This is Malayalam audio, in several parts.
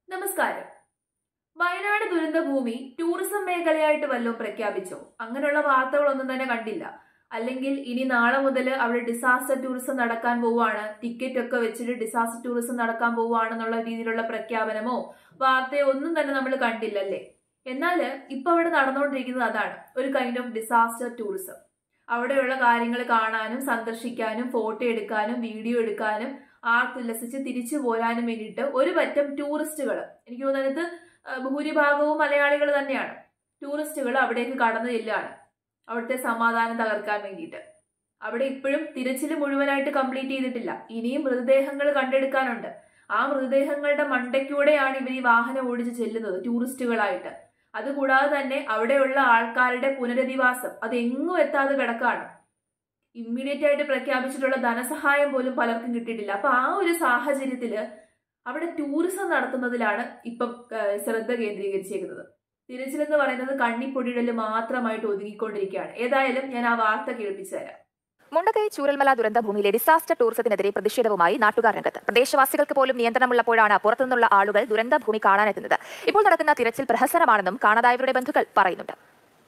നമസ്കാരം വയനാട് ദുരന്ത ഭൂമി ടൂറിസം മേഖലയായിട്ട് വല്ലതും പ്രഖ്യാപിച്ചോ അങ്ങനെയുള്ള വാർത്തകളൊന്നും തന്നെ കണ്ടില്ല അല്ലെങ്കിൽ ഇനി നാളെ മുതൽ അവിടെ ഡിസാസ്റ്റർ ടൂറിസം നടക്കാൻ പോവുകയാണ് ടിക്കറ്റ് ഒക്കെ വെച്ചിട്ട് ഡിസാസ്റ്റർ ടൂറിസം നടക്കാൻ പോവുകയാണെന്നുള്ള രീതിയിലുള്ള പ്രഖ്യാപനമോ വാർത്തയോ ഒന്നും തന്നെ നമ്മൾ കണ്ടില്ലല്ലേ എന്നാൽ ഇപ്പൊ അവിടെ നടന്നുകൊണ്ടിരിക്കുന്നത് അതാണ് ഒരു കൈൻഡ് ഓഫ് ഡിസാസ്റ്റർ ടൂറിസം അവിടെയുള്ള കാര്യങ്ങൾ കാണാനും സന്ദർശിക്കാനും ഫോട്ടോ എടുക്കാനും വീഡിയോ എടുക്കാനും ആർത്തുല്ലസിച്ച് തിരിച്ചു പോരാനും വേണ്ടിയിട്ട് ഒരു പറ്റം ടൂറിസ്റ്റുകൾ എനിക്ക് തോന്നുന്നത് ഭൂരിഭാഗവും മലയാളികൾ തന്നെയാണ് ടൂറിസ്റ്റുകൾ അവിടേക്ക് കടന്നു ചെല്ലുകയാണ് അവിടുത്തെ സമാധാനം തകർക്കാൻ വേണ്ടിയിട്ട് അവിടെ ഇപ്പോഴും തിരച്ചിൽ മുഴുവനായിട്ട് കംപ്ലീറ്റ് ചെയ്തിട്ടില്ല ഇനിയും മൃതദേഹങ്ങൾ കണ്ടെടുക്കാനുണ്ട് ആ മൃതദേഹങ്ങളുടെ മണ്ടയ്ക്കൂടെയാണ് ഇവർ ഈ വാഹനം ഓടിച്ച് ചെല്ലുന്നത് ടൂറിസ്റ്റുകളായിട്ട് അതുകൂടാതെ തന്നെ അവിടെയുള്ള ആൾക്കാരുടെ പുനരധിവാസം അത് എങ്ങും എത്താതെ കിടക്കാണ് ഇമ്മീഡിയറ്റ് ആയിട്ട് പ്രഖ്യാപിച്ചിട്ടുള്ള ധനസഹായം പോലും പലർക്കും കിട്ടിയിട്ടില്ല അപ്പൊ ആ ഒരു സാഹചര്യത്തില് അവിടെ ടൂറിസം നടത്തുന്നതിലാണ് ഇപ്പം ഏഹ്, ശ്രദ്ധ കേന്ദ്രീകരിച്ചേക്കുന്നത് തിരച്ചിൽ എന്ന് പറയുന്നത് കണ്ണിപ്പൊടിയിടൽ മാത്രമായിട്ട് ഒതുങ്ങിക്കൊണ്ടിരിക്കുകയാണ് ഏതായാലും ഞാൻ ആ വാർത്ത കേൾപ്പിച്ചു തരാം മുണ്ടക്കൈ ചൂരൽമല ദുരന്ത ഭൂമിയിലെ ഡിസാസ്റ്റർ ടൂറിസത്തിനെതിരെ പ്രതിഷേധവുമായി നാട്ടുകാർ രംഗത്ത് പ്രദേശവാസികൾക്ക് പോലും നിയന്ത്രണമുള്ളപ്പോഴാണ് പുറത്തുനിന്നുള്ള ആളുകൾ ദുരന്ത ഭൂമി കാണാനെത്തുന്നത് ഇപ്പോൾ നടക്കുന്ന തിരച്ചിൽ പ്രഹസനമാണെന്നും കാണാതായവരുടെ ബന്ധുക്കൾ പറയുന്നുണ്ട്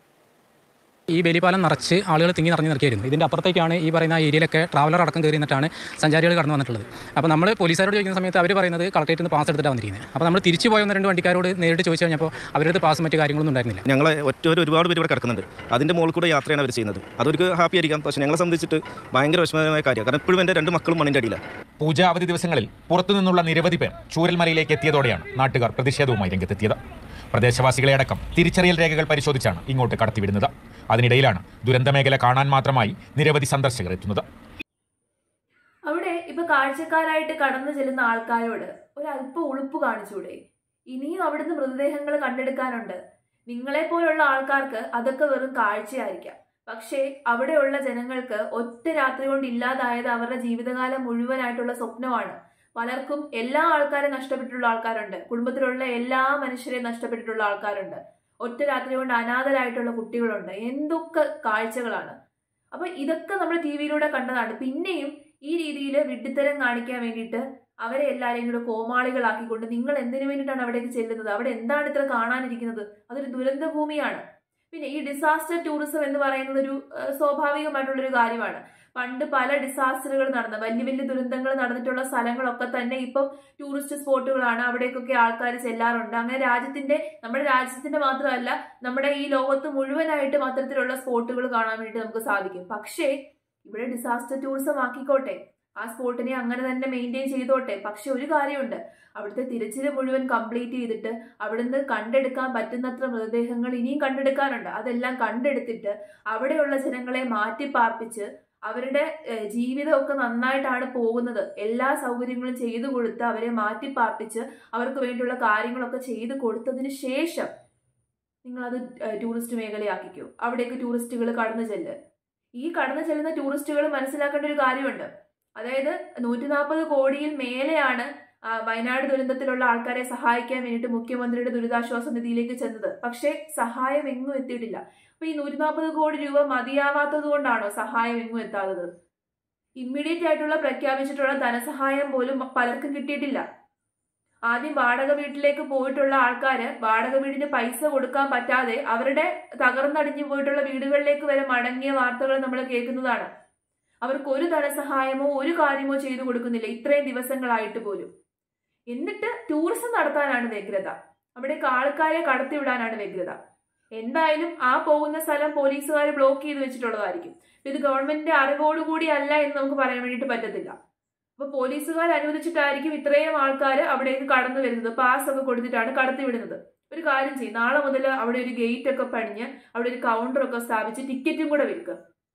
ഈ ബലിപാലം നിറച്ച് ആളുകൾ തിങ്ങി നിറഞ്ഞു നിൽക്കുകയായിരുന്നു ഇതിൻ്റെ അപ്പുറത്തേക്കാണ് ഈ പറയുന്ന ഏരിയയിലൊക്കെ ട്രാവലർ അടക്കം കയറി നിന്നിട്ടാണ് സഞ്ചാരികൾ കടന്നു വന്നിട്ടുള്ളത് അപ്പോൾ നമ്മൾ പോലീസുകാരോട് ചോദിക്കുന്ന സമയത്ത് അവർ പറയുന്നത് കളക്ടറേറ്റിൽ നിന്ന് പാസ് എടുത്തിട്ടാണ് വന്നിരിക്കുന്നത് അപ്പോൾ നമ്മൾ തിരിച്ചു പോയ ഒന്ന് രണ്ട് വണ്ടിക്കാരോട് നേരിട്ട് ചോദിച്ചു കഴിഞ്ഞപ്പോൾ അവരുടെ പാസ് മറ്റു കാര്യങ്ങളൊന്നും ഉണ്ടായിരുന്നില്ല ഞങ്ങളെ ഒറ്റ ഒരുപാട് പേര് ഇവിടെ കിടക്കുന്നുണ്ട് അതിൻ്റെ മുകളിൽ കൂടെ യാത്രയാണ് അവർ ചെയ്യുന്നത് അതൊരു ഹാപ്പി ആയിരിക്കാം പക്ഷേ ഞങ്ങളെ സംബന്ധിച്ചിട്ട് ഭയങ്കര വിഷമകരമായ കാര്യമാണ് കാരണം ഇപ്പോഴും എൻ്റെ രണ്ട് മക്കളും മണ്ണിൻ്റെ അടിയിലാണ് പൂജ അവധി ദിവസങ്ങളിൽ പുറത്തുനിന്നുള്ള നിരവധി പേർ ചൂരൽമലയിലേക്ക് എത്തിയതോടെയാണ് നാട്ടുകാർ പ്രതിഷേധവുമായി രംഗത്തെത്തിയത് പ്രദേശവാസികളെ അടക്കം തിരിച്ചറിയൽ രേഖകൾ പരിശോധിച്ചാണ് ഇങ്ങോട്ട് കടത്തിവിടുന്നത് അതിനിടയിലാണ് ദുരന്തമേഖല കാണാൻ മാത്രമായി നിരവധി സന്ദർശകർ എത്തുന്നത് അവിടെ ഇപ്പൊ കാഴ്ചക്കാരായിട്ട് കടന്നു ചെല്ലുന്ന ആൾക്കാരോട് ഒരല്പം ഉളുപ്പ് കാണിച്ചൂടെ ഇനിയും അവിടുന്ന് മൃതദേഹങ്ങൾ കണ്ടെടുക്കാനുണ്ട് നിങ്ങളെ പോലുള്ള ആൾക്കാർക്ക് അതൊക്കെ വെറും കാഴ്ചയായിരിക്കാം പക്ഷേ അവിടെയുള്ള ജനങ്ങൾക്ക് ഒറ്റ രാത്രി കൊണ്ട് ഇല്ലാതായത് അവരുടെ ജീവിതകാലം മുഴുവനായിട്ടുള്ള സ്വപ്നമാണ് പലർക്കും എല്ലാ ആൾക്കാരെയും നഷ്ടപ്പെട്ടിട്ടുള്ള ആൾക്കാരുണ്ട് കുടുംബത്തിലുള്ള എല്ലാ മനുഷ്യരെയും നഷ്ടപ്പെട്ടിട്ടുള്ള ആൾക്കാരുണ്ട് ഒറ്റ രാത്രി കൊണ്ട് അനാഥരായിട്ടുള്ള കുട്ടികളുണ്ട് എന്തൊക്കെ കാഴ്ചകളാണ് അപ്പൊ ഇതൊക്കെ നമ്മൾ ടി വിയിലൂടെ കണ്ടതാണ് പിന്നെയും ഈ രീതിയിൽ വിഡ്ഢിത്തരം കാണിക്കാൻ വേണ്ടിയിട്ട് അവരെ എല്ലാവരെയും കൂടെ കോമാളികളാക്കിക്കൊണ്ട് നിങ്ങൾ എന്തിനു വേണ്ടിയിട്ടാണ് അവിടേക്ക് ചെല്ലുന്നത് അവിടെ എന്താണ് ഇത്ര കാണാനിരിക്കുന്നത് അതൊരു ദുരന്ത ഭൂമിയാണ് പിന്നെ ഈ ഡിസാസ്റ്റർ ടൂറിസം എന്ന് പറയുന്നത് ഒരു ഏഹ്, സ്വാഭാവികമായിട്ടുള്ളൊരു കാര്യമാണ് പണ്ട് പല ഡിസാസ്റ്ററുകൾ നടന്ന വലിയ വലിയ ദുരന്തങ്ങൾ നടന്നിട്ടുള്ള സ്ഥലങ്ങളൊക്കെ തന്നെ ഇപ്പം ടൂറിസ്റ്റ് സ്പോട്ടുകളാണ് അവിടേക്കൊക്കെ ആൾക്കാർ ചെല്ലാറുണ്ട് അങ്ങനെ രാജ്യത്തിന്റെ നമ്മുടെ രാജ്യത്തിന്റെ മാത്രമല്ല നമ്മുടെ ഈ ലോകത്ത് മുഴുവനായിട്ടും അത്തരത്തിലുള്ള സ്പോട്ടുകൾ കാണാൻ വേണ്ടി നമുക്ക് സാധിക്കും പക്ഷേ ഇവിടെ ഡിസാസ്റ്റർ ടൂറിസം ആക്കിക്കോട്ടെ ആ സ്പോട്ടിനെ അങ്ങനെ തന്നെ മെയിൻറ്റെയിൻ ചെയ്തോട്ടെ പക്ഷെ ഒരു കാര്യമുണ്ട് അവിടുത്തെ തിരച്ചിൽ മുഴുവൻ കംപ്ലീറ്റ് ചെയ്തിട്ട് അവിടുന്ന് കണ്ടെടുക്കാൻ പറ്റുന്നത്ര മൃതദേഹങ്ങൾ ഇനിയും കണ്ടെടുക്കാനുണ്ട് അതെല്ലാം കണ്ടെടുത്തിട്ട് അവിടെയുള്ള ജനങ്ങളെ മാറ്റിപ്പാർപ്പിച്ച് അവരുടെ ഏഹ്, ജീവിതമൊക്കെ നന്നായിട്ടാണ് പോകുന്നത് എല്ലാ സൗകര്യങ്ങളും ചെയ്തു കൊടുത്ത് അവരെ മാറ്റിപ്പാർപ്പിച്ച് അവർക്ക് വേണ്ടിയുള്ള കാര്യങ്ങളൊക്കെ ചെയ്തു കൊടുത്തതിന് ശേഷം നിങ്ങളത് ഏഹ്, ടൂറിസ്റ്റ് മേഖലയാക്കിക്കോ അവിടേക്ക് ടൂറിസ്റ്റുകൾ കടന്നു ചെല്ല് ഈ കടന്നു ചെല്ലുന്ന ടൂറിസ്റ്റുകൾ മനസ്സിലാക്കേണ്ട ഒരു കാര്യമുണ്ട് അതായത് നൂറ്റി നാൽപ്പത് കോടിയിൽ മേലെയാണ് ആ, വയനാട് ദുരന്തത്തിലുള്ള ആൾക്കാരെ സഹായിക്കാൻ വേണ്ടിയിട്ട് മുഖ്യമന്ത്രിയുടെ ദുരിതാശ്വാസ നിധിയിലേക്ക് ചെന്നത് പക്ഷേ സഹായം എങ്ങും എത്തിയിട്ടില്ല അപ്പൊ ഈ നൂറ്റി നാൽപ്പത് കോടി രൂപ മതിയാവാത്തത് കൊണ്ടാണോ സഹായം എങ്ങും എത്താത്തത് ഇമ്മീഡിയറ്റ് ആയിട്ടുള്ള പ്രഖ്യാപിച്ചിട്ടുള്ള ധനസഹായം പോലും പലർക്കും കിട്ടിയിട്ടില്ല ആദ്യം വാടക വീട്ടിലേക്ക് പോയിട്ടുള്ള ആൾക്കാര് വാടക വീടിന് പൈസ കൊടുക്കാൻ പറ്റാതെ അവരുടെ തകർന്നടിഞ്ഞു പോയിട്ടുള്ള വീടുകളിലേക്ക് വരെ മടങ്ങിയ വാർത്തകൾ നമ്മൾ കേൾക്കുന്നതാണ് അവർക്ക് ഒരു ധനസഹായമോ ഒരു കാര്യമോ ചെയ്തു കൊടുക്കുന്നില്ല ഇത്രയും ദിവസങ്ങളായിട്ട് പോലും എന്നിട്ട് ടൂറിസം നടത്താനാണ് വ്യഗ്രത അവിടേക്ക് ആൾക്കാരെ കടത്തിവിടാനാണ് വ്യഗ്രത എന്തായാലും ആ പോകുന്ന സ്ഥലം പോലീസുകാർ ബ്ലോക്ക് ചെയ്ത് വെച്ചിട്ടുള്ളതായിരിക്കും ഇത് ഗവൺമെന്റിന്റെ അറിവോടുകൂടി അല്ല എന്ന് നമുക്ക് പറയാൻ വേണ്ടിയിട്ട് പറ്റത്തില്ല അപ്പൊ പോലീസുകാർ അനുവദിച്ചിട്ടായിരിക്കും ഇത്രയും ആൾക്കാർ അവിടേക്ക് കടന്നു വരുന്നത് പാസ് ഒക്കെ കൊടുത്തിട്ടാണ് കടത്തിവിടുന്നത് ഒരു കാര്യം ചെയ്യും നാളെ മുതൽ അവിടെ ഒരു ഗേറ്റ് ഒക്കെ പണിഞ്ഞ് അവിടെ ഒരു കൗണ്ടർ ഒക്കെ സ്ഥാപിച്ച് ടിക്കറ്റും കൂടെ വിൽക്കുക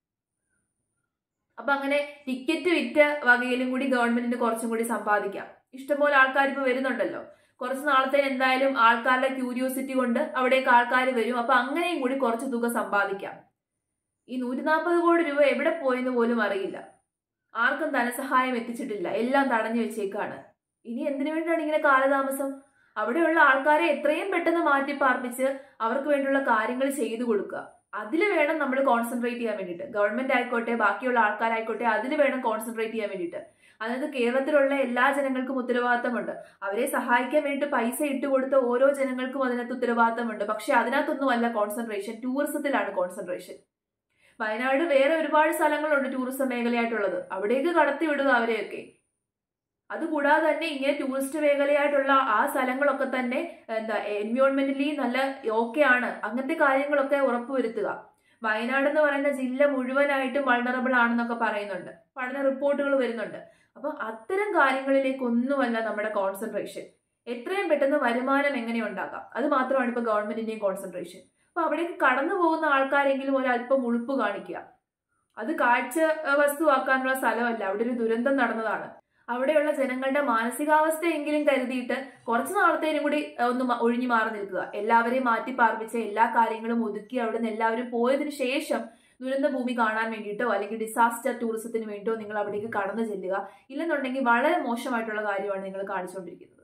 അപ്പൊ അങ്ങനെ ടിക്കറ്റ് വിറ്റ വകയിലും കൂടി ഗവൺമെന്റിന് കുറച്ചും കൂടി സമ്പാദിക്കാം ഇഷ്ടംപോലെ ആൾക്കാർ ഇപ്പൊ വരുന്നുണ്ടല്ലോ കുറച്ച് നാളത്തേന് എന്തായാലും ആൾക്കാരുടെ ക്യൂരിയോസിറ്റി കൊണ്ട് അവിടേക്ക് ആൾക്കാർ വരും അപ്പൊ അങ്ങനെയും കൂടി കുറച്ച് തുക സമ്പാദിക്കാം ഈ നൂറ്റി നാൽപ്പത് കോടി രൂപ എവിടെ പോയെന്ന് പോലും അറിയില്ല ആർക്കും ധനസഹായം എത്തിച്ചിട്ടില്ല എല്ലാം തടഞ്ഞു വെച്ചേക്കാണ് ഇനി എന്തിനു വേണ്ടിയാണ് ഇങ്ങനെ കാലതാമസം അവിടെയുള്ള ആൾക്കാരെ എത്രയും പെട്ടെന്ന് മാറ്റി പാർപ്പിച്ച് അവർക്ക് വേണ്ടിയുള്ള കാര്യങ്ങൾ ചെയ്തു കൊടുക്കുക അതിൽ വേണം നമ്മൾ കോൺസെൻട്രേറ്റ് ചെയ്യാൻ വേണ്ടിയിട്ട് ഗവൺമെന്റ് ആയിക്കോട്ടെ ബാക്കിയുള്ള ആൾക്കാരായിക്കോട്ടെ അതിൽ വേണം കോൺസെൻട്രേറ്റ് ചെയ്യാൻ വേണ്ടിയിട്ട് അതായത് കേരളത്തിലുള്ള എല്ലാ ജനങ്ങൾക്കും ഉത്തരവാദിത്തമുണ്ട് അവരെ സഹായിക്കാൻ വേണ്ടി പൈസ ഇട്ടുകൊടുത്ത ഓരോ ജനങ്ങൾക്കും അതിനകത്ത് ഉത്തരവാദിത്തമുണ്ട് പക്ഷെ അതിനകത്തൊന്നും അല്ല കോൺസെൻട്രേഷൻ ടൂറിസത്തിലാണ് കോൺസെൻട്രേഷൻ വയനാട് വേറെ ഒരുപാട് സ്ഥലങ്ങളുണ്ട് ടൂറിസം മേഖലയായിട്ടുള്ളത് അവിടേക്ക് കടത്തി വിടുക അവരെയൊക്കെ അതുകൂടാതെ തന്നെ ഇങ്ങനെ ടൂറിസ്റ്റ് മേഖലയായിട്ടുള്ള ആ സ്ഥലങ്ങളൊക്കെ തന്നെ എന്താ എൻവയോൺമെന്റലി നല്ല ഓക്കെ ആണ് അങ്ങനത്തെ കാര്യങ്ങളൊക്കെ ഉറപ്പുവരുത്തുക വയനാട് എന്ന് പറയുന്ന ജില്ല മുഴുവനായിട്ടും വൾണറബിൾ ആണെന്നൊക്കെ പറയുന്നുണ്ട് പഠന റിപ്പോർട്ടുകൾ വരുന്നുണ്ട് അപ്പൊ അത്തരം കാര്യങ്ങളിലേക്കൊന്നുമല്ല നമ്മുടെ കോൺസെൻട്രേഷൻ എത്രയും പെട്ടെന്ന് വരുമാനം എങ്ങനെ ഉണ്ടാക്കാം അത് മാത്രമാണ് ഇപ്പൊ ഗവൺമെന്റിന്റെയും കോൺസെൻട്രേഷൻ അപ്പൊ അവിടേക്ക് കടന്നു പോകുന്ന ആൾക്കാരെങ്കിലും ഒരല്പം ഉളുപ്പ് കാണിക്കുക അത് കാഴ്ച അഹ് വസ്തുവാക്കാനുള്ള സ്ഥലമല്ല അവിടെ ഒരു ദുരന്തം നടന്നതാണ് അവിടെയുള്ള ജനങ്ങളുടെ മാനസികാവസ്ഥയെങ്കിലും കരുതിയിട്ട് കുറച്ച് നാളത്തേനും കൂടി അഹ് ഒന്ന് മ- ഒഴിഞ്ഞു മാറി നിൽക്കുക എല്ലാവരെയും മാറ്റി പാർപ്പിച്ച് എല്ലാ കാര്യങ്ങളും ഒതുക്കി അവിടെ നിന്ന് എല്ലാവരും പോയതിനു ശേഷം ദുരന്ത ഭൂമി കാണാൻ വേണ്ടിയിട്ടോ അല്ലെങ്കിൽ ഡിസാസ്റ്റർ ടൂറിസത്തിന് വേണ്ടിയോ നിങ്ങൾ അവിടേക്ക് കടന്നു ചെല്ലുക ഇല്ലെന്നുണ്ടെങ്കിൽ വളരെ മോശമായിട്ടുള്ള കാര്യമാണ് നിങ്ങൾ കാണിച്ചുകൊണ്ടിരിക്കുന്നത്